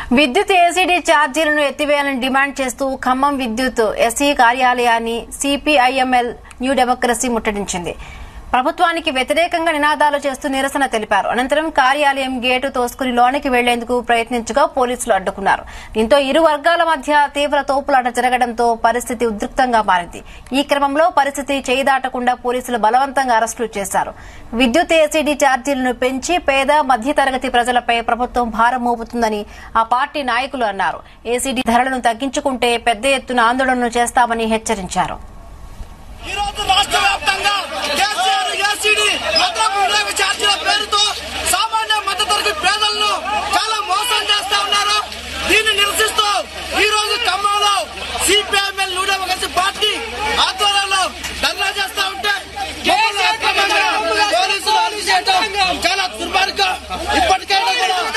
విద్యుత్ ఏసీడీ ఛార్జీలను ఎత్తివేయాలని డిమాండ్ చేస్తూ ఖమ్మం విద్యుత్ ఎస్సీ కార్యాలయాన్ని సిపిఐఎంఎల్ న్యూ డెమోక్రసీ ముట్టడించింది ప్రభుత్వానికి వ్యతిరేకంగా నినాదాలు చేస్తూ నిరసన తెలిపారు అనంతరం కార్యాలయం గేటు తోసుకుని లోనికి వెళ్లేందుకు ప్రయత్నించగా పోలీసులు అడ్డుకున్నారు దీంతో ఇరు వర్గాల మధ్య తీవ్ర తోపులాట జరగడంతో పరిస్థితి ఉద్రిక్తంగా మారింది ఈ క్రమంలో పరిస్థితి చేయి దాటకుండా పోలీసులు బలవంతంగా అరెస్టులు చేశారు విద్యుత్ ఏసీడీ ఛార్జీలను పెంచి పేద మధ్యతరగతి ప్రజలపై ప్రభుత్వం భారం మోపుతుందని ఆ పార్టీ నాయకులు అన్నారు ఏసీడీ ధరలను తగ్గించుకుంటే పెద్ద ఎత్తున ఆందోళనలు చేస్తామని హెచ్చరించారు ఈ రోజు రాష్ట్ర వ్యాప్తంగా కేసీఆర్ ఏసీడీ మద్దతు వినియోగ ఛార్జీల పేరుతో సామాన్య మధ్యతరగతి పేదలను చాలా మోసం చేస్తా ఉన్నారు దీన్ని నిరసిస్తూ ఈ రోజు ఖమ్మంలో సిపిఐఎంఎల్ నూడెమగసి పార్టీ ఆధ్వర్యంలో ధర్నా చేస్తా ఉంటే మమ్మల్ని అక్రమంగా పోలీసులు అరెస్ట్ చేయడం చాలా దుర్మార్గం ఇప్పటికైనా కూడా